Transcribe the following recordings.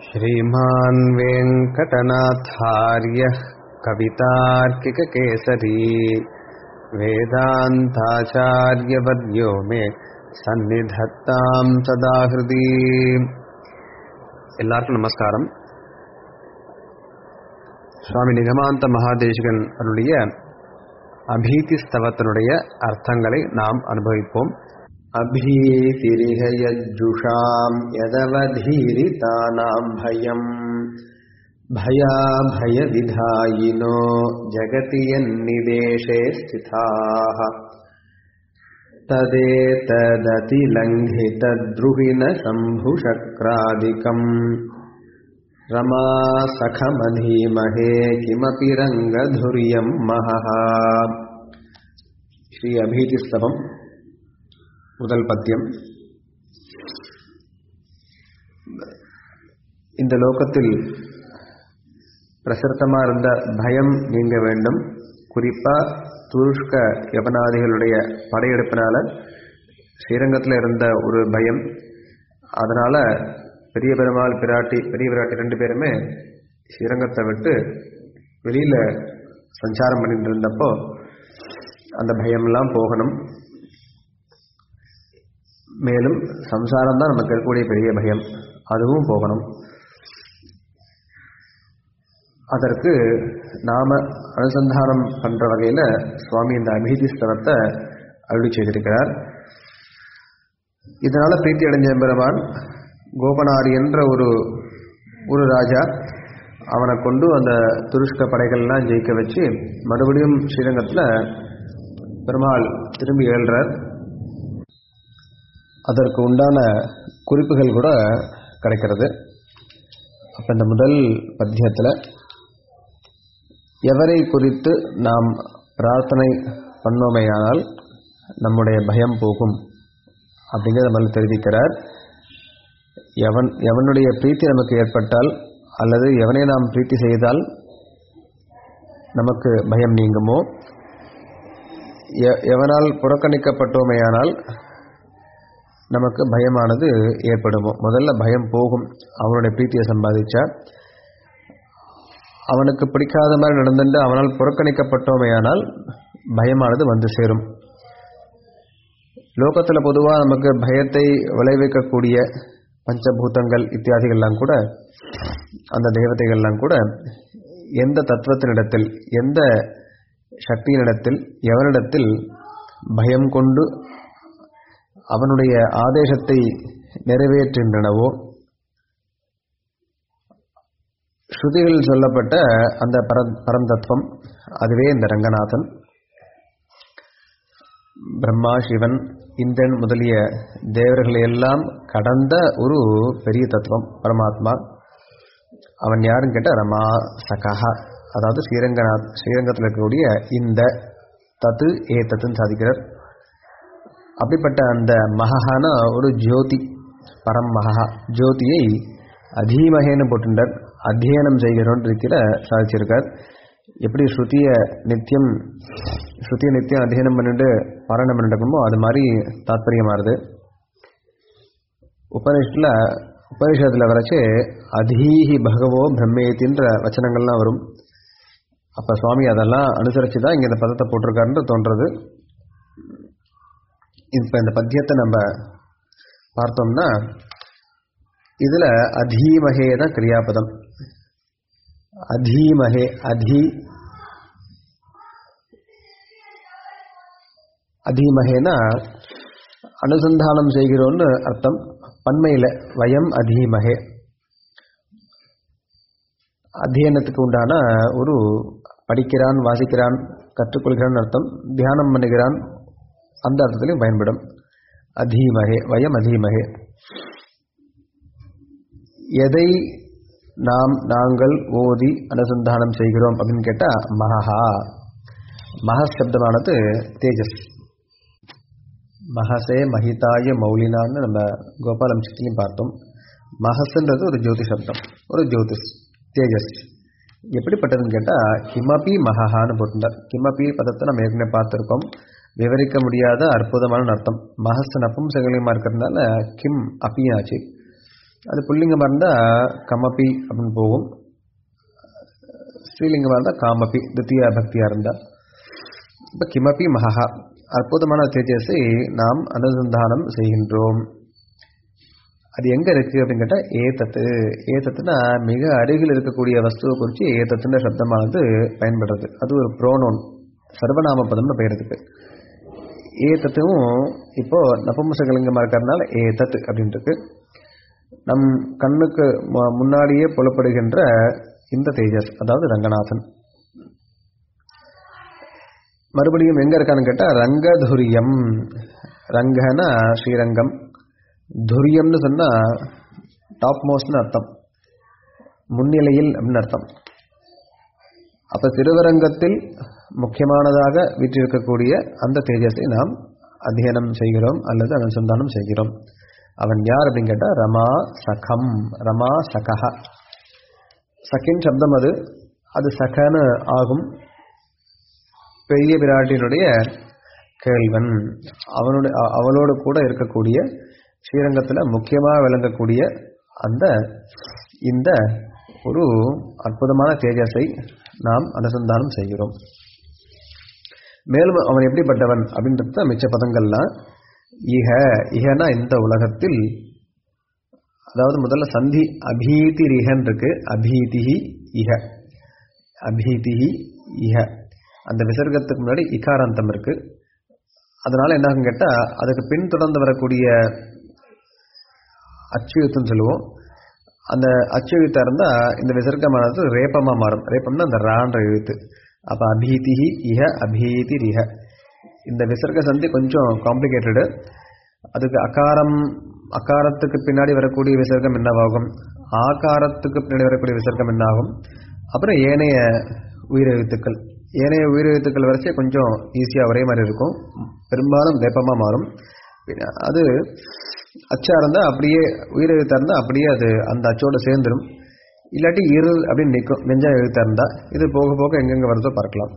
श्रीमान् वेङ्कटनाथार्यः कवितार्किककेसरी वेदान्ताचार्यवर्यो मे சந்நிதத்தாம் சதா ஹிருதி எல்லாருக்கும் நமஸ்காரம் சுவாமி நிகமாந்த மகாதேசிகன் அருளிய அபீதி ஸ்தவத்தினுடைய அர்த்தங்களை நாம் அனுபவிப்போம் அபீதிரிக யஜ்ஜுஷாம் யதவதீரிதானாம் பயம் भयाभयविधायिनो जगति यन्निदेशे स्थिताः तदेतदतिलङ्घितद्रुहिणशम्भुशक्रादिकम् रमासखमधीमहे किमपि रङ्गधुर्यम् महः ஸ்ரீ அபீதிஸ்தவம் முதல் பத்தியம் இந்த லோகத்தில் பிரசர்த்தமாக இருந்த பயம் நீங்க வேண்டும் குறிப்பாக துருஷ்க யவனாதிகளுடைய படையெடுப்பினால ஸ்ரீரங்கத்தில் இருந்த ஒரு பயம் அதனால் பெரிய பெருமாள் பிராட்டி பெரிய பிராட்டி ரெண்டு பேருமே ஸ்ரீரங்கத்தை விட்டு வெளியில் சஞ்சாரம் பண்ணிட்டு இருந்தப்போ அந்த பயமெல்லாம் போகணும் மேலும் சம்சாரம் தான் நமக்கு இருக்கக்கூடிய பெரிய பயம் அதுவும் போகணும் அதற்கு நாம அனுசந்தானம் பண்ற வகையில் சுவாமி இந்த அபீதி ஸ்தலத்தை அருளி செய்திருக்கிறார் இதனால பிரீத்தி அடைஞ்ச பெருமான் கோபனாரி என்ற ஒரு ஒரு ராஜா அவனை கொண்டு அந்த துருஷ்க படைகள்லாம் ஜெயிக்க வச்சு மறுபடியும் ஸ்ரீரங்கத்தில் பெருமாள் திரும்பி ஏழ்றார் அதற்கு உண்டான குறிப்புகள் கூட கிடைக்கிறது அப்போ இந்த முதல் பத்தியத்தில் எவரை குறித்து நாம் பிரார்த்தனை பண்ணோமேயானால் நம்முடைய பயம் போகும் அப்படிங்கிறத முதல்ல தெரிவிக்கிறார் எவன் எவனுடைய பிரீத்தி நமக்கு ஏற்பட்டால் அல்லது எவனை நாம் பிரீத்தி செய்தால் நமக்கு பயம் நீங்குமோ எவனால் புறக்கணிக்கப்பட்டோமேயானால் நமக்கு பயமானது ஏற்படுமோ முதல்ல பயம் போகும் அவனுடைய பிரீத்தியை சம்பாதிச்சா அவனுக்கு பிடிக்காத மாதிரி நடந்துட்டு அவனால் புறக்கணிக்கப்பட்டோமையானால் பயமானது வந்து சேரும் லோகத்தில் பொதுவாக நமக்கு பயத்தை விளைவிக்கக்கூடிய பஞ்சபூதங்கள் இத்தியாதிகள்லாம் கூட அந்த தேவதைகள்லாம் கூட எந்த தத்துவத்தினிடத்தில் எந்த சக்தியினிடத்தில் எவனிடத்தில் பயம் கொண்டு அவனுடைய ஆதேசத்தை நிறைவேற்றுகின்றனவோ ஸ்ருதிகளில் சொல்லப்பட்ட அந்த பர பரந்தத்துவம் அதுவே இந்த ரங்கநாதன் பிரம்மா சிவன் இந்திரன் முதலிய தேவர்களை எல்லாம் கடந்த ஒரு பெரிய தத்துவம் பரமாத்மா அவன் யாருன்னு கேட்டால் ரமா சகஹா அதாவது ஸ்ரீரங்கநாத் ஸ்ரீரங்கத்தில் இருக்கக்கூடிய இந்த தத்து ஏ தத்துன்னு சாதிக்கிறார் அப்படிப்பட்ட அந்த மகஹான ஒரு ஜோதி பரம் மகா ஜோதியை அதீமகேன்னு போட்டுட்டார் அத்தியனம் செய்கிறோன்ற ரீதியில் சாதிச்சிருக்கார் எப்படி ஸ்ருதிய நித்தியம் ஸ்ருதிய நித்தியம் அத்தியனம் பண்ணிட்டு பாராயணம் பண்ணிட்டுமோ அது மாதிரி தாத்பரியமாகுது உபனிஷத்தில் உபனிஷத்தில் வரைச்சு அதீஹி பகவோ பிரம்மேத்தின்ற வச்சனங்கள்லாம் வரும் அப்போ சுவாமி அதெல்லாம் அனுசரித்து தான் இங்கே இந்த பதத்தை போட்டிருக்காருன்னு தோன்றது இப்போ இந்த பத்தியத்தை நம்ம பார்த்தோம்னா இதில் அதீமகே தான் கிரியாபதம் அதீமகே அதி அதீமகேனா அனுசந்தானம் செய்கிறோன்னு அர்த்தம் பன்மையில் வயம் அதீமகே அத்தியனத்துக்கு உண்டான ஒரு படிக்கிறான் வாசிக்கிறான் கற்றுக்கொள்கிறான் அர்த்தம் தியானம் பண்ணுகிறான் அந்த அர்த்தத்திலையும் பயன்படும் அதீமகே வயம் அதீமகே எதை நாம் நாங்கள் ஓதி அனுசந்தானம் செய்கிறோம் அப்படின்னு கேட்டால் மகா மகஸ் சப்தமானது தேஜஸ் மகசே மகிதாய மௌலினான்னு நம்ம கோபாலம் சித்திலையும் பார்த்தோம் மகஸ்ன்றது ஒரு ஜோதி சப்தம் ஒரு ஜோதிஷ் தேஜஸ் எப்படிப்பட்டதுன்னு கேட்டால் கிமபி மகஹான்னு போட்டிருந்தார் கிமபி பதத்தை நம்ம ஏற்கனவே பார்த்துருக்கோம் விவரிக்க முடியாத அற்புதமான அர்த்தம் மகஸ் நப்பும்சகலியமாக இருக்கிறதுனால கிம் அப்பியாச்சு அது புல்லிங்கமாக இருந்தால் கமபி அப்படின்னு போகும் ஸ்ரீலிங்கமாக இருந்தால் காமபி தித்தியா பக்தியாக இருந்தால் இப்போ கிமபி மகா அற்புதமான தேஜஸை நாம் அனுசந்தானம் செய்கின்றோம் அது எங்க இருக்கு அப்படின்னு கேட்டால் ஏத்தத்து ஏத்தத்துனா மிக அருகில் இருக்கக்கூடிய வஸ்துவை குறித்து ஏத்தத்துன்ற சப்தமானது பயன்படுறது அது ஒரு ப்ரோனோன் சர்வநாம பதம்னு பெயர் இருக்கு ஏத்தத்தும் இப்போ நபும்சகலிங்கமாக இருக்கிறதுனால ஏத்தத்து அப்படின்ட்டு நம் கண்ணுக்கு மு- முன்னாடியே புலப்படுகின்ற இந்த தேஜஸ் அதாவது ரங்கநாதன் மறுபடியும் எங்க இருக்கான்னு கேட்டா ரங்கதுரியம் ரங்கனா ஸ்ரீரங்கம் துரியம்னு சொன்னா டாப் மோஸ்ட்னு அர்த்தம் முன்னிலையில் அப்படின்னு அர்த்தம் அப்ப திருவரங்கத்தில் முக்கியமானதாக வீற்றிருக்கக்கூடிய அந்த தேஜஸை நாம் அத்தியனம் செய்கிறோம் அல்லது அனுசந்தானம் செய்கிறோம் அவன் யார் அப்படின்னு கேட்டா ரமா சகம் ரமா சகஹ சகின் சப்தம் அது அது சகன்னு ஆகும் பெரிய பிராட்டியினுடைய கேள்வன் அவனுடைய அ- அவளோடு கூட இருக்கக்கூடிய ஸ்ரீரங்கத்தில் முக்கியமாக விளங்கக்கூடிய அந்த இந்த ஒரு அற்புதமான தேஜஸை நாம் அனுசந்தானம் செய்கிறோம் மேலும் அவன் எப்படிப்பட்டவன் அப்படின்றத மிச்ச பதங்கள்லாம் இஹ இஹனா இந்த உலகத்தில் அதாவது முதல்ல சந்தி அபீதி ரிஹன் இருக்கு அபீதிஹி இஹ அபீதிஹி இஹ அந்த விசர்க்கத்துக்கு முன்னாடி இகாராந்தம் இருக்கு அதனால என்ன ஆகும் கேட்டா அதுக்கு பின் தொடர்ந்து வரக்கூடிய அச்சு எழுத்துன்னு சொல்லுவோம் அந்த அச்சு எழுத்தா இருந்தா இந்த விசர்க்கமானது ரேப்பமா மாறும் ரேப்பம்னா அந்த ரான்ற எழுத்து அப்ப அபீதிஹி இஹ அபீதி ரிஹ இந்த விசர்க்க சந்தி கொஞ்சம் காம்ப்ளிகேட்டடு அதுக்கு அகாரம் அகாரத்துக்கு பின்னாடி வரக்கூடிய விசர்க்கம் என்னவாகும் ஆகாரத்துக்கு பின்னாடி வரக்கூடிய விசர்க்கம் என்னாகும் அப்புறம் ஏனைய உயிரெழுத்துக்கள் ஏனைய உயிரெழுத்துக்கள் வரிசை கொஞ்சம் ஈஸியாக ஒரே மாதிரி இருக்கும் பெரும்பாலும் வேப்பமாக மாறும் பின்ன அது அச்சா இருந்தால் அப்படியே உயிரெழுத்தா இருந்தால் அப்படியே அது அந்த அச்சோட சேர்ந்துடும் இல்லாட்டி இரு அப்படின்னு நிற்கும் வெஞ்சா எழுத்தா இருந்தா இது போக போக எங்கெங்க வருதோ பார்க்கலாம்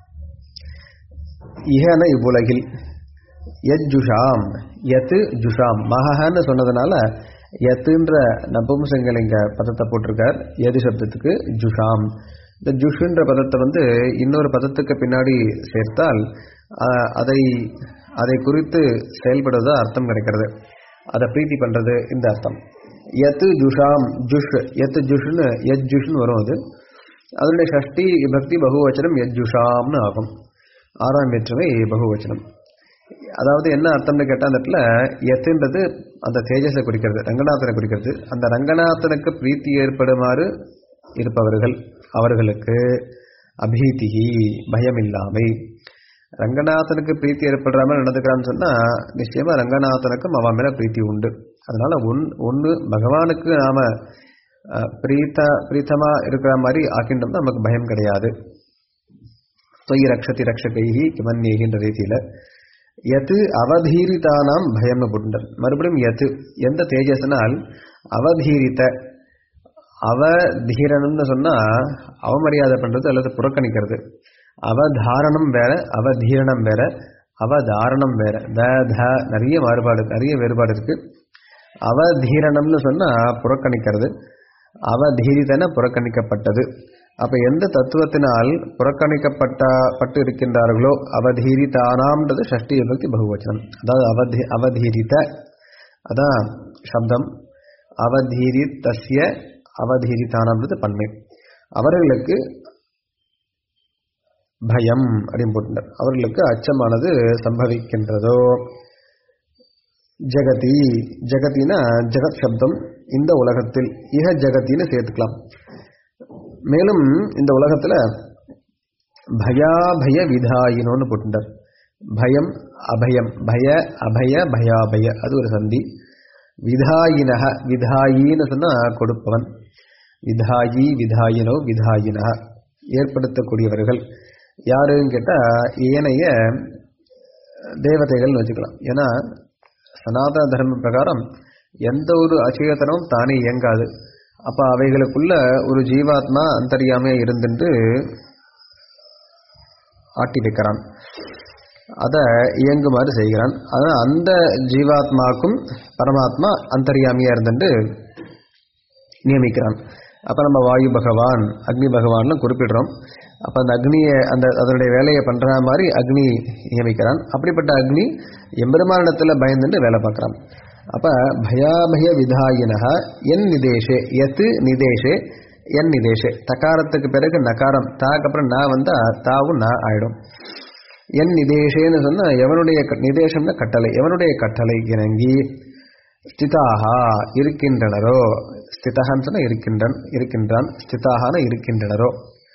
இஹன இவ்வுலகில் யத் ஜுஷாம் யத்து ஜுஷாம் மகன்னு சொன்னதுனால யத்துன்ற நபும்சங்கலிங்க பதத்தை போட்டிருக்கார் எது சப்தத்துக்கு ஜுஷாம் இந்த ஜுஷுன்ற பதத்தை வந்து இன்னொரு பதத்துக்கு பின்னாடி சேர்த்தால் ஆஹ், அதை அதை குறித்து செயல்படுவதா அர்த்தம் கிடைக்கிறது அதை பிரீத்தி பண்றது இந்த அர்த்தம் யத்து ஜுஷாம் ஜுஷ் யத்து ஜுஷ்னு யத் ஜுஷ்னு வரும் அது அதனுடைய ஷஷ்டி பக்தி பகுவச்சனம் யத் ஜுஷாம்னு ஆகும் ஆறாம் வேற்றுமை பகுவச்சனம் அதாவது என்ன அர்த்தம்னு கேட்டால் அந்த இடத்துல எத்துன்றது அந்த தேஜஸை குறிக்கிறது ரங்கநாதனை குறிக்கிறது அந்த ரங்கநாதனுக்கு பிரீத்தி ஏற்படுமாறு இருப்பவர்கள் அவர்களுக்கு அபீதிகி பயமில்லாமை ரங்கநாதனுக்கு பிரீத்தி ஏற்படுற மாதிரி நடந்துக்கிறான்னு சொன்னா நிச்சயமா ரங்கநாதனுக்கும் அவன் மேல பிரீத்தி உண்டு அதனால ஒன் ஒன்று பகவானுக்கு நாம அஹ், பிரீத்த பிரீத்தமா இருக்கிற மாதிரி ஆக்கின்றோம்னா நமக்கு பயம் கிடையாது தொய் ரக்ஷதி ரக்ஷகைஹி கிமன்யேகின்ற ரீதியில எது அவதீரிதானாம் பயம்னு போட்டுட்டார் மறுபடியும் எது எந்த தேஜஸ்னால் அவதீரித்த அவதீரணம்னு சொன்னா அவமரியாதை பண்றது அல்லது புறக்கணிக்கிறது அவதாரணம் வேற அவதீரணம் வேற அவதாரணம் வேற த த நிறைய மாறுபாடு நிறைய வேறுபாடு இருக்கு அவதீரணம்னு சொன்னா புறக்கணிக்கிறது அவதீரித்தன புறக்கணிக்கப்பட்டது அப்ப எந்த தத்துவத்தினால் புறக்கணிக்கப்பட்ட பட்டு இருக்கின்றார்களோ அவதீரிதானாம்ன்றது ஷஷ்டி விபக்தி பகுவச்சனம் அதாவது அவதி அவதீரித்த அதான் சப்தம் அவதீரித்தஸ்ய அவதீரிதானாம்ன்றது பன்மை அவர்களுக்கு பயம் அப்படின்னு போட்டுட்டார் அவர்களுக்கு அச்சமானது சம்பவிக்கின்றதோ ஜெகதி ஜெகத்தினா ஜெகத் சப்தம் இந்த உலகத்தில் இஹ ஜெகத்தின்னு சேர்த்துக்கலாம் மேலும் இந்த உலகத்துல பயாபய விதாயினோன்னு போட்டுட்டார் பயம் அபயம் பய அபய பயாபய அது ஒரு சந்தி விதாயினக விதாயின்னு சொன்னா கொடுப்பவன் விதாயி விதாயினோ விதாயினக ஏற்படுத்தக்கூடியவர்கள் யாருன்னு கேட்டா ஏனைய தேவதைகள்னு வச்சுக்கலாம் ஏன்னா சனாதன தர்ம பிரகாரம் எந்த ஒரு அச்சேதனமும் தானே இயங்காது அப்ப அவைகளுக்குள்ள ஒரு ஜீவாத்மா அந்தரியாமையா இருந்துட்டு ஆட்டி வைக்கிறான் அதை இயங்குமாறு செய்கிறான் ஆனால் அந்த ஜீவாத்மாக்கும் பரமாத்மா அந்தரியாமியா இருந்துட்டு நியமிக்கிறான் அப்போ நம்ம வாயு பகவான் அக்னி பகவான்லாம் குறிப்பிடுறோம் அப்போ அந்த அக்னியை அந்த அதனுடைய வேலையை பண்ணுற மாதிரி அக்னி நியமிக்கிறான் அப்படிப்பட்ட அக்னி எம்பெருமானிடத்தில் பயந்துட்டு வேலை பார்க்குறான் அப்போ பயாபய விதாயினக என் நிதேஷே எத்து நிதேஷே என் நிதேஷே தகாரத்துக்கு பிறகு நகாரம் தாக்கு அப்புறம் நான் வந்தால் தாவும் நான் ஆயிடும் என் நிதேஷேன்னு சொன்னால் எவனுடைய க- நிதேஷம்னா கட்டளை எவனுடைய கட்டளை இணங்கி ஸ்திதாகா இருக்கின்றனரோ ஸ்திதகான்னு சொன்னா இருக்கின்றன் இருக்கின்றான் ஸ்திதாகான இருக்கின்றனரோ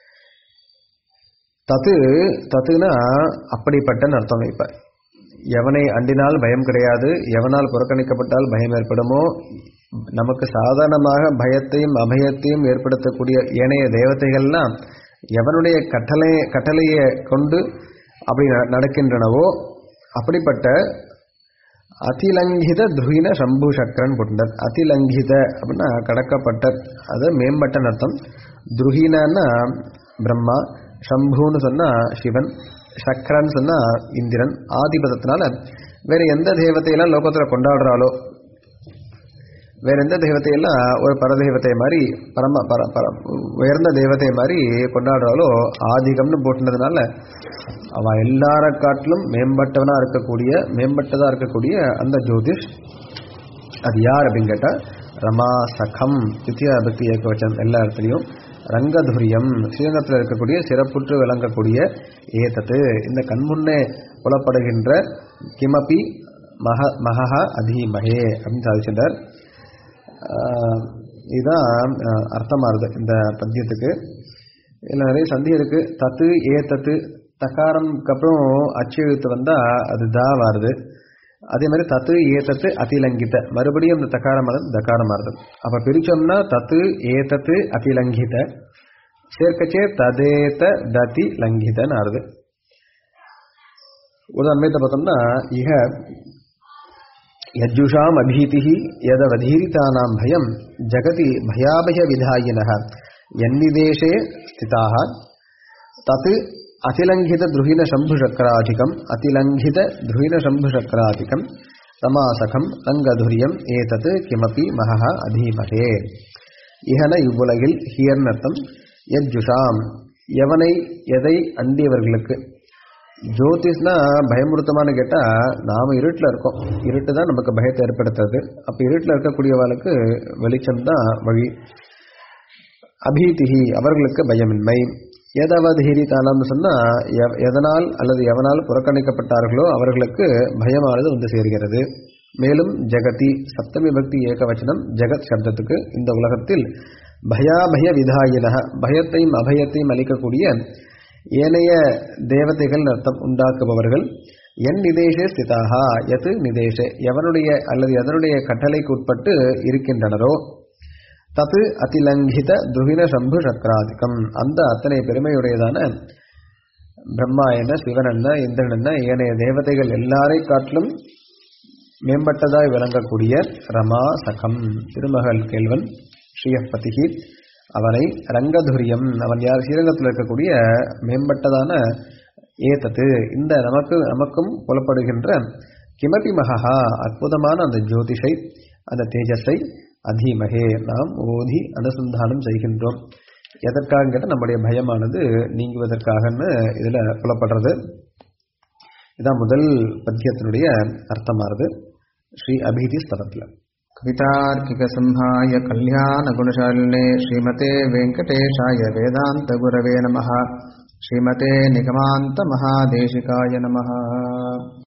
தத்து தத்துனா அப்படிப்பட்டன்னு அர்த்தம் இப்ப எவனை அண்டினால் பயம் கிடையாது எவனால் புறக்கணிக்கப்பட்டால் பயம் ஏற்படுமோ நமக்கு சாதாரணமாக பயத்தையும் அபயத்தையும் ஏற்படுத்தக்கூடிய ஏனைய தேவதைகள்லாம் எவனுடைய கட்டளை கட்டளையை கொண்டு அப்படி ந- நடக்கின்றனவோ அப்படிப்பட்ட அதிலங்கித துருகின சம்பு சக்கரன் போட்டார் அதிலங்கித அப்படின்னா கடக்கப்பட்ட அது மேம்பட்ட அர்த்தம் துருகினன்னா பிரம்மா சம்புன்னு சொன்னா சிவன் சக்கரன்னு சொன்னா இந்திரன் ஆதிபதத்தினால வேற எந்த தெய்வத்தையெல்லாம் லோகத்துல கொண்டாடுறாளோ வேற எந்த தெய்வத்தையெல்லாம் ஒரு பரதெய்வத்தை மாதிரி பரம பர பர உயர்ந்த தெய்வத்தை மாதிரி கொண்டாடுறாலோ ஆதிகம்னு போட்டுனதுனால அவ எல்லார காட்டிலும் மேம்பட்டவனா இருக்கக்கூடிய மேம்பட்டதா இருக்கக்கூடிய அந்த ஜோதிஷ் அது யார் அப்படின்னு கேட்டா ரமா சகம் தித்யா பக்தி ஏகவச்சம் எல்லா இடத்துலையும் ரங்கதுரியம் ஸ்ரீரங்கத்தில் இருக்கக்கூடிய சிறப்புற்று விளங்கக்கூடிய ஏதத்து இந்த கண்முன்னே புலப்படுகின்ற கிமபி மக மகா அதீமகே அப்படின்னு சாதிச்சிட்டார் ஆஹ் இதுதான் ஆஹ் அர்த்தமாகுது இந்த பத்தியத்துக்கு இதில் நிறைய சந்தி இருக்கு தத்து ஏ தத்து தக்காரம்க்கு அப்புறம் அச்சு எழுத்து வந்தா அது தா வருது அதே மாதிரி தத்து ஏ தத்து அதிலங்கித மறுபடியும் இந்த தக்காரமானது தக்காரமாகுது அப்ப பிரிச்சோம்னா தத்து ஏ தத்து அதிலங்கித சேர்க்கச்சே ததேத ததி லங்கிதன்னு ஆறுது உதாரணத்தை பார்த்தோம்னா இக यज्जुषाम् अभीतिः यदवधीरितानां भयं जगति भयाभयविधायिनः यन्निदेशे स्थिताः तत् अतिलङ्घितद्रुहिणशम्भुशक्राधिकम् अतिलङ्घितद्रुहिणशम्भुशक्राधिकं समासखम् रङ्गधुर्यम् एतत् किमपि महः अधीमहे இகன இவ்வுலகில் ஹியர்னர்த்தம் யஜ்ஜுஷாம் எவனை எதை அண்டியவர்களுக்கு ஜோதிஷ்னா பயமுறுத்தமானு கேட்டா நாம இருட்டில் இருக்கோம் இருட்டு தான் நமக்கு பயத்தை ஏற்படுத்துறது அப்ப இருட்டில் இருக்கக்கூடியவர்களுக்கு வெளிச்சம் தான் வழி அபீதிகி அவர்களுக்கு பயமின்மை ஏதாவது ஹீரித்தானம்னு சொன்னா எவ- எதனால் அல்லது எவனால் புறக்கணிக்கப்பட்டார்களோ அவர்களுக்கு பயமானது வந்து சேர்கிறது மேலும் ஜெகதி சப்தமி பக்தி ஏகவச்சனம் ஜெகத் சப்தத்துக்கு இந்த உலகத்தில் பயாபய விதாயினக பயத்தையும் அபயத்தையும் அளிக்கக்கூடிய ஏனைய தேவதைகள் அர்த்தம் உண்டாக்குபவர்கள் என் நிதேஷே ஸ்திதாகா எது நிதேஷே எவனுடைய அல்லது எதனுடைய கட்டளைக்கு உட்பட்டு இருக்கின்றனரோ தத்து அதிலங்கித துருவின சம்பு சக்கராதிக்கம் அந்த அத்தனை பெருமையுடையதான பிரம்மா என்ன சிவன் என்ன இந்திரன் என்ன ஏனைய தேவதைகள் எல்லாரை காட்டிலும் மேம்பட்டதாய் விளங்கக்கூடிய ரமா சகம் திருமகள் கேள்வன் ஸ்ரீயப்பதிகி அவனை ரங்கதுரியம் அவன் யார் ஸ்ரீரங்கத்தில் இருக்கக்கூடிய மேம்பட்டதான ஏதத்து இந்த நமக்கு நமக்கும் புலப்படுகின்ற கிமபி மகா அற்புதமான அந்த ஜோதிஷை அந்த தேஜஸை அதீமகே நாம் ஓதி அனுசந்தானம் செய்கின்றோம் எதற்காக கேட்டால் நம்முடைய பயமானது நீங்குவதற்காகன்னு இதில் புலப்படுறது இதான் முதல் பத்தியத்தினுடைய அர்த்தமானது ஸ்ரீ அபிதி ஸ்தலத்தில் कवितार्किकसंहाय कल्याणगुणशालिने श्रीमते वेङ्कटेशाय वेदान्तगुरवे नमः श्रीमते निगमान्तमहादेशिकाय नमः